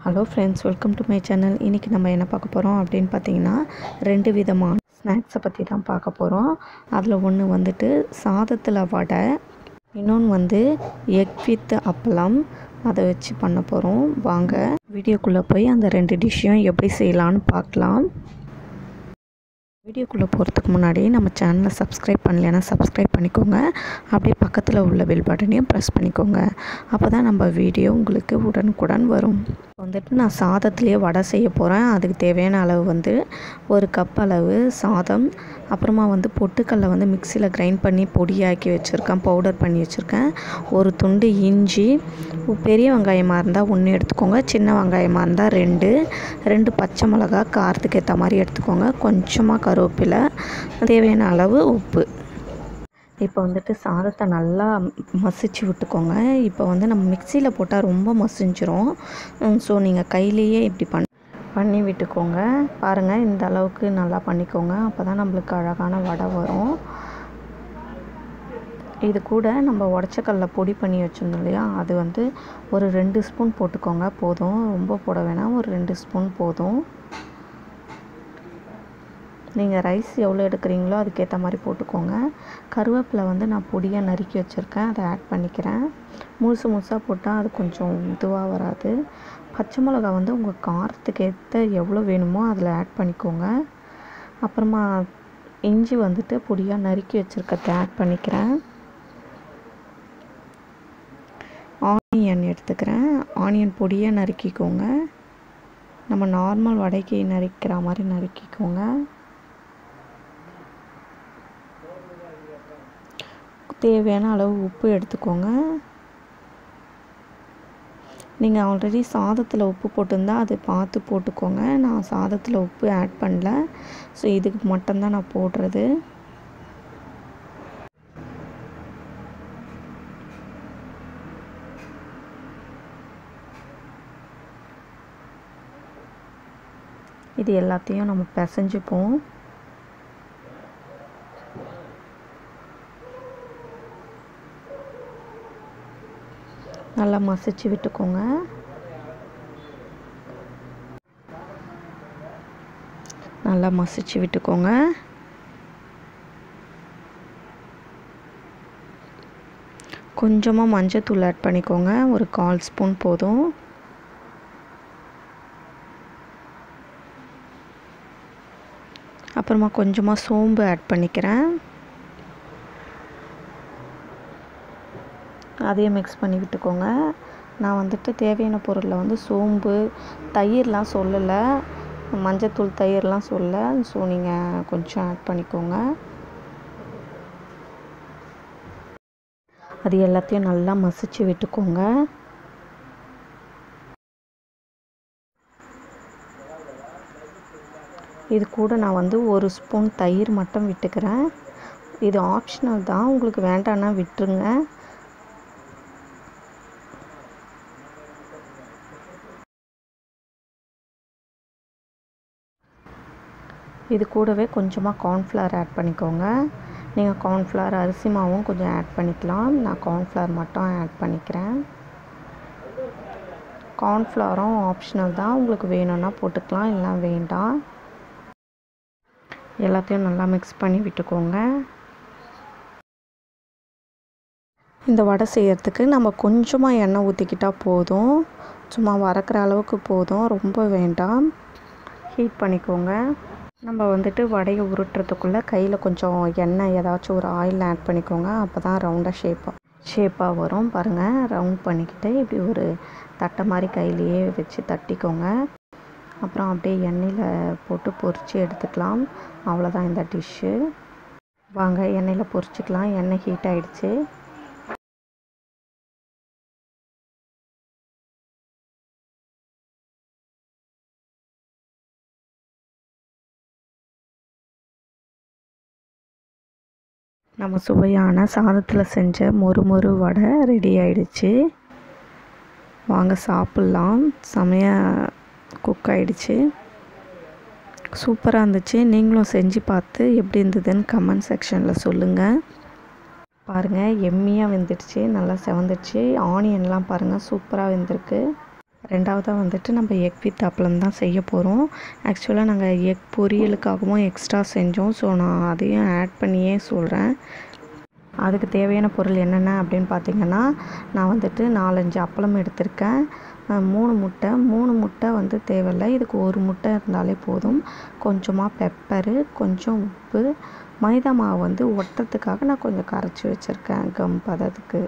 hello friends welcome to my channel இன்றைக்கி நம்ம என்ன பார்க்க போகிறோம் அப்படின்னு பார்த்தீங்கன்னா ரெண்டு விதமான ஸ்நாக்ஸை பற்றி தான் பார்க்க போகிறோம் அதில் ஒன்று வந்துட்டு சாதத்தில் வடை இன்னொன்று வந்து எக் வித் அப்பளம் அதை வச்சு பண்ண போகிறோம் வாங்க வீடியோக்குள்ளே போய் அந்த ரெண்டு டிஷ்ஷையும் எப்படி செய்யலான்னு பார்க்கலாம் வீடியோக்குள்ளே போகிறதுக்கு முன்னாடி நம்ம சேனலை சப்ஸ்கிரைப் பண்ணலைன்னா சப்ஸ்கிரைப் பண்ணிக்கோங்க அப்படியே பக்கத்தில் உள்ள பெல் பட்டனையும் ப்ரெஸ் பண்ணிக்கோங்க அப்போ தான் நம்ம வீடியோ உங்களுக்கு உடனுக்குடன் வரும் வந்துட்டு நான் சாதத்துலேயே வடை செய்ய போகிறேன் அதுக்கு தேவையான அளவு வந்து ஒரு கப் அளவு சாதம் அப்புறமா வந்து பொட்டுக்கல்லை வந்து மிக்சியில் கிரைண்ட் பண்ணி பொடியாக்கி வச்சுருக்கேன் பவுடர் பண்ணி வச்சுருக்கேன் ஒரு துண்டு இஞ்சி பெரிய வெங்காயமாக இருந்தால் ஒன்று எடுத்துக்கோங்க சின்ன வெங்காயமாக இருந்தால் ரெண்டு ரெண்டு பச்சை மிளகா காரத்துக்கு ஏற்ற மாதிரி எடுத்துக்கோங்க கொஞ்சமாக கருவேப்பிலை தேவையான அளவு உப்பு இப்போ வந்துட்டு சாதத்தை நல்லா மசிச்சு விட்டுக்கோங்க இப்போ வந்து நம்ம மிக்சியில் போட்டால் ரொம்ப மசிஞ்சிரும் ஸோ நீங்கள் கையிலேயே இப்படி பண்ண பண்ணி விட்டுக்கோங்க பாருங்கள் இந்த அளவுக்கு நல்லா பண்ணிக்கோங்க அப்போ தான் நம்மளுக்கு அழகான வடை வரும் இது கூட நம்ம உடச்சக்கல்ல பொடி பண்ணி வச்சுருந்தோம் இல்லையா அது வந்து ஒரு ரெண்டு ஸ்பூன் போட்டுக்கோங்க போதும் ரொம்ப போட வேணாம் ஒரு ரெண்டு ஸ்பூன் போதும் நீங்கள் ரைஸ் எவ்வளோ எடுக்கிறீங்களோ அதுக்கேற்ற மாதிரி போட்டுக்கோங்க கருவேப்பிலை வந்து நான் பொடியாக நறுக்கி வச்சுருக்கேன் அதை ஆட் பண்ணிக்கிறேன் முழுசு முழுசாக போட்டால் அது கொஞ்சம் இதுவாக வராது பச்சை மிளகா வந்து உங்கள் காரத்துக்கு ஏற்ற எவ்வளோ வேணுமோ அதில் ஆட் பண்ணிக்கோங்க அப்புறமா இஞ்சி வந்துட்டு பொடியாக நறுக்கி வச்சுருக்கத ஆட் பண்ணிக்கிறேன் ஆனியன் எடுத்துக்கிறேன் ஆனியன் பொடியாக நறுக்கிக்கோங்க நம்ம நார்மல் வடைக்கு நறுக்கிற மாதிரி நறுக்கிக்கோங்க தேவையான அளவு உப்பு எடுத்துக்கோங்க நீங்கள் ஆல்ரெடி சாதத்தில் உப்பு போட்டிருந்தா அது பார்த்து போட்டுக்கோங்க நான் சாதத்தில் உப்பு ஆட் பண்ணல ஸோ இதுக்கு மட்டும்தான் நான் போடுறது இது எல்லாத்தையும் நம்ம பிசைஞ்சுப்போம் நல்லா மசிச்சு விட்டுக்கோங்க நல்லா மசிச்சு விட்டுக்கோங்க கொஞ்சமாக மஞ்சத்தூள் ஆட் பண்ணிக்கோங்க ஒரு கால் ஸ்பூன் போதும் அப்புறமா கொஞ்சமாக சோம்பு ஆட் பண்ணிக்கிறேன் அதையும் மிக்ஸ் பண்ணி விட்டுக்கோங்க நான் வந்துட்டு தேவையான பொருளில் வந்து சோம்பு தயிர்லாம் சொல்லலை மஞ்சத்தூள் தயிர்லாம் சொல்ல ஸோ நீங்கள் கொஞ்சம் ஆட் பண்ணிக்கோங்க அது எல்லாத்தையும் நல்லா மசிச்சு விட்டுக்கோங்க இது கூட நான் வந்து ஒரு ஸ்பூன் தயிர் மட்டும் விட்டுக்கிறேன் இது ஆப்ஷனல் தான் உங்களுக்கு வேண்டான்னா விட்டுருங்க இது கூடவே கொஞ்சமாக கார்ன்ஃப்ளவர் ஆட் பண்ணிக்கோங்க நீங்கள் கார்ன்ஃப்ளவர் அரிசி மாவும் கொஞ்சம் ஆட் பண்ணிக்கலாம் நான் கார்ன்ஃப்ளவர் மட்டும் ஆட் பண்ணிக்கிறேன் கார்ன்ஃப்ளவரும் ஆப்ஷனல் தான் உங்களுக்கு வேணும்னா போட்டுக்கலாம் இல்லை வேண்டாம் எல்லாத்தையும் நல்லா மிக்ஸ் பண்ணி விட்டுக்கோங்க இந்த வடை செய்கிறதுக்கு நம்ம கொஞ்சமாக எண்ணெய் ஊற்றிக்கிட்டால் போதும் சும்மா வறக்கிற அளவுக்கு போதும் ரொம்ப வேண்டாம் ஹீட் பண்ணிக்கோங்க நம்ம வந்துட்டு வடையை உருட்டுறதுக்குள்ளே கையில் கொஞ்சம் எண்ணெய் ஏதாச்சும் ஒரு ஆயில் ஆட் பண்ணிக்கோங்க அப்போ தான் ரவுண்டாக ஷேப்பாக ஷேப்பாக வரும் பாருங்கள் ரவுண்ட் பண்ணிக்கிட்டு இப்படி ஒரு தட்டை மாதிரி கையிலையே வச்சு தட்டிக்கோங்க அப்புறம் அப்படியே எண்ணெயில் போட்டு பொரித்து எடுத்துக்கலாம் அவ்வளோதான் இந்த டிஷ்ஷு வாங்க எண்ணெயில் பொரிச்சிக்கலாம் எண்ணெய் ஹீட் ஆகிடுச்சு நம்ம சுவையான சாதத்தில் செஞ்ச மொறு மொறு வடை ரெடி ஆயிடுச்சு வாங்க சாப்பிட்லாம் செமையாக குக் ஆகிடுச்சு சூப்பராக இருந்துச்சு நீங்களும் செஞ்சு பார்த்து எப்படி இருந்ததுன்னு கமெண்ட் செக்ஷனில் சொல்லுங்கள் பாருங்கள் எம்மியாக வெந்துடுச்சு நல்லா செவந்துடுச்சு ஆனியன்லாம் பாருங்கள் சூப்பராக வெந்திருக்கு ரெண்டாவதாக வந்துட்டு நம்ம எக் வித் அப்பளம் தான் செய்ய போகிறோம் ஆக்சுவலாக நாங்கள் எக் பொரியலுக்காகவும் எக்ஸ்ட்ரா செஞ்சோம் ஸோ நான் அதையும் ஆட் பண்ணியே சொல்கிறேன் அதுக்கு தேவையான பொருள் என்னென்ன அப்படின்னு பார்த்தீங்கன்னா நான் வந்துட்டு நாலஞ்சு அப்பளம் எடுத்திருக்கேன் அஹ் மூணு முட்டை மூணு முட்டை வந்து தேவையில்லை இதுக்கு ஒரு முட்டை இருந்தாலே போதும் கொஞ்சமாக பெப்பரு கொஞ்சம் உப்பு மைதா மாவு வந்து ஒட்டுறதுக்காக நான் கொஞ்சம் கரைச்சி வச்சுருக்கேன் கம் பதத்துக்கு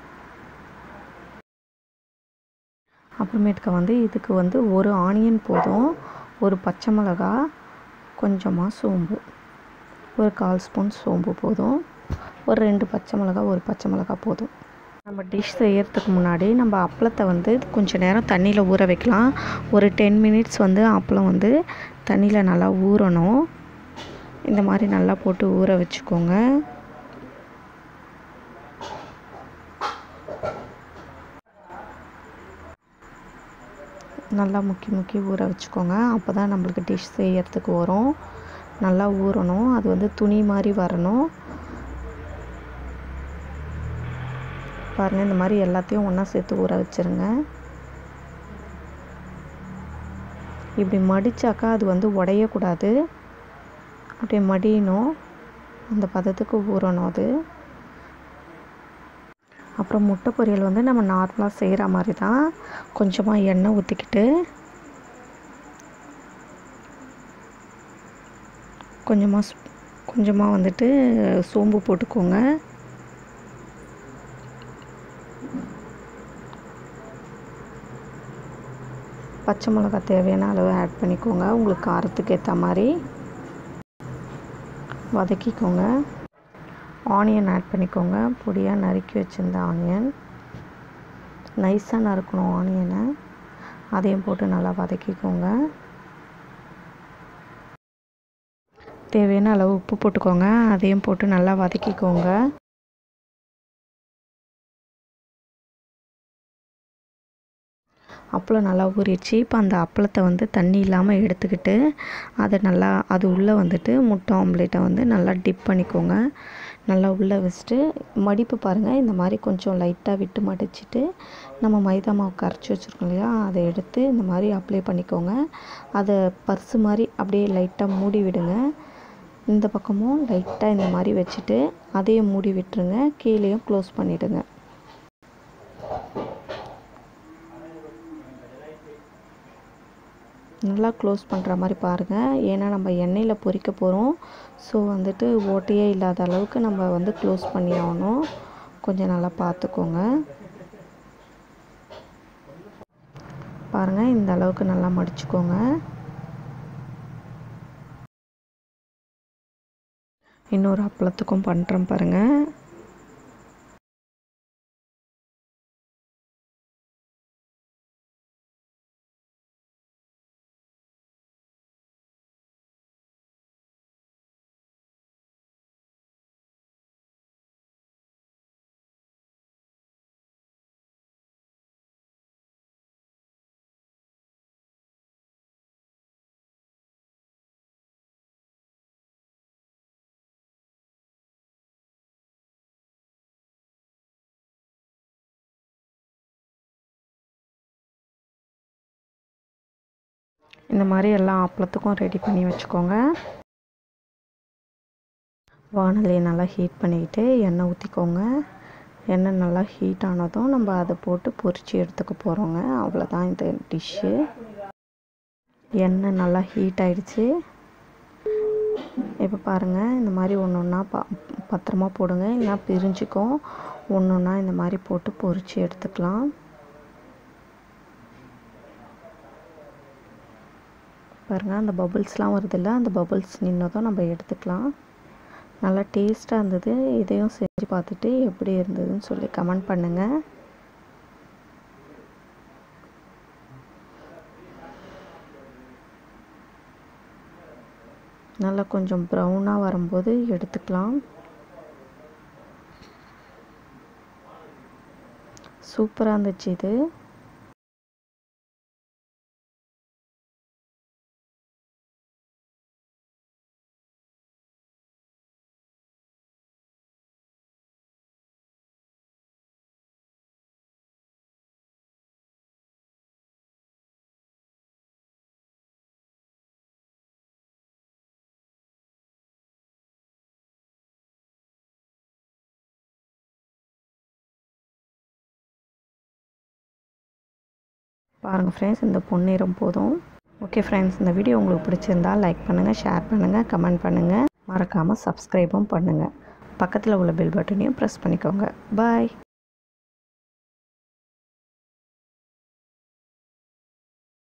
அப்புறமேட்டுக்க வந்து இதுக்கு வந்து ஒரு ஆனியன் போதும் ஒரு பச்சை மிளகா கொஞ்சமாக சோம்பு ஒரு கால் ஸ்பூன் சோம்பு போதும் ஒரு ரெண்டு பச்சை மிளகா ஒரு பச்சை மிளகா போதும் நம்ம டிஷ் செய்யறதுக்கு முன்னாடி நம்ம அப்பளத்தை வந்து கொஞ்சம் நேரம் தண்ணியில் ஊற வைக்கலாம் ஒரு டென் மினிட்ஸ் வந்து அப்பளம் வந்து தண்ணியில் நல்லா ஊறணும் இந்த மாதிரி நல்லா போட்டு ஊற வச்சுக்கோங்க நல்லா முக்கி முக்கி ஊற வச்சுக்கோங்க அப்போ தான் நம்மளுக்கு டிஷ் செய்யறதுக்கு வரும் நல்லா ஊறணும் அது வந்து துணி மாதிரி வரணும் பாருங்கள் இந்த மாதிரி எல்லாத்தையும் ஒன்றா சேர்த்து ஊற வச்சுருங்க இப்படி மடித்தாக்கா அது வந்து உடையக்கூடாது அப்படியே மடியணும் அந்த பதத்துக்கு ஊறணும் அது அப்புறம் முட்டை பொரியல் வந்து நம்ம நார்மலாக செய்கிற மாதிரி தான் கொஞ்சமாக எண்ணெய் ஊற்றிக்கிட்டு கொஞ்சமாக ஸ்- கொஞ்சமாக வந்துட்டு சோம்பு போட்டுக்கோங்க பச்சை மிளகாய் தேவையான அளவு ஆட் பண்ணிக்கோங்க உங்களுக்கு காரத்துக்கு ஏற்ற மாதிரி வதக்கிக்கோங்க ஆனியன் ஆட் பண்ணிக்கோங்க பொடியாக நறுக்கி வச்சிருந்த ஆனியன் நைஸாக நறுக்கணும் ஆனியனை அதையும் போட்டு நல்லா வதக்கிக்கோங்க தேவையான அளவு உப்பு போட்டுக்கோங்க அதையும் போட்டு நல்லா வதக்கிக்கோங்க அப்பளம் நல்லா ஊறிடுச்சு இப்போ அந்த அப்பளத்தை வந்து தண்ணி இல்லாமல் எடுத்துக்கிட்டு அதை நல்லா அது உள்ளே வந்துட்டு முட்டை ஆம்லேட்டை வந்து நல்லா டிப் பண்ணிக்கோங்க நல்லா உள்ளே வச்சுட்டு மடிப்பு பாருங்கள் இந்த மாதிரி கொஞ்சம் லைட்டாக விட்டு மடிச்சிட்டு நம்ம மைதா மாவு கரைச்சி வச்சுருக்கோம் இல்லையா அதை எடுத்து இந்த மாதிரி அப்ளை பண்ணிக்கோங்க அதை பர்ஸு மாதிரி அப்படியே லைட்டாக மூடி விடுங்க இந்த பக்கமும் லைட்டாக இந்த மாதிரி வச்சுட்டு அதையும் மூடி விட்டுருங்க கீழேயும் க்ளோஸ் பண்ணிவிடுங்க நல்லா க்ளோஸ் பண்ணுற மாதிரி பாருங்கள் ஏன்னா நம்ம எண்ணெயில் பொரிக்க போகிறோம் ஸோ வந்துட்டு ஓட்டையே இல்லாத அளவுக்கு நம்ம வந்து க்ளோஸ் பண்ணி ஆகணும் கொஞ்சம் நல்லா பார்த்துக்கோங்க பாருங்கள் இந்த அளவுக்கு நல்லா மடிச்சுக்கோங்க இன்னொரு அப்பளத்துக்கும் பண்ணுறேன் பாருங்கள் இந்த மாதிரி எல்லா அப்பளத்துக்கும் ரெடி பண்ணி வச்சுக்கோங்க வானலியை நல்லா ஹீட் பண்ணிக்கிட்டு எண்ணெய் ஊற்றிக்கோங்க எண்ணெய் நல்லா ஹீட் ஆனதும் நம்ம அதை போட்டு பொரித்து எடுத்துக்க போகிறோங்க அவ்வளோதான் இந்த டிஷ்ஷு எண்ணெய் நல்லா ஹீட் ஆயிடுச்சு இப்போ பாருங்கள் இந்த மாதிரி ஒன்று ஒன்றா பா பத்திரமா போடுங்க இல்லைனா பிரிஞ்சுக்கும் ஒன்று ஒன்றா இந்த மாதிரி போட்டு பொரித்து எடுத்துக்கலாம் பாருங்கள் அந்த பபுள்ஸ்லாம் வருதில்ல அந்த பபுள்ஸ் நின்னதும் நம்ம எடுத்துக்கலாம் நல்லா டேஸ்ட்டாக இருந்தது இதையும் செஞ்சு பார்த்துட்டு எப்படி இருந்ததுன்னு சொல்லி கமெண்ட் பண்ணுங்கள் நல்லா கொஞ்சம் ப்ரௌனாக வரும்போது எடுத்துக்கலாம் சூப்பராக இருந்துச்சு இது பாருங்கள் ஃப்ரெண்ட்ஸ் இந்த பொன்னிறம் போதும் ஓகே ஃப்ரெண்ட்ஸ் இந்த வீடியோ உங்களுக்கு பிடிச்சிருந்தா லைக் பண்ணுங்கள் ஷேர் பண்ணுங்கள் கமெண்ட் பண்ணுங்கள் மறக்காமல் சப்ஸ்கிரைபும் பண்ணுங்கள் பக்கத்தில் உள்ள பெல் பட்டனையும் ப்ரெஸ் பண்ணிக்கோங்க பாய்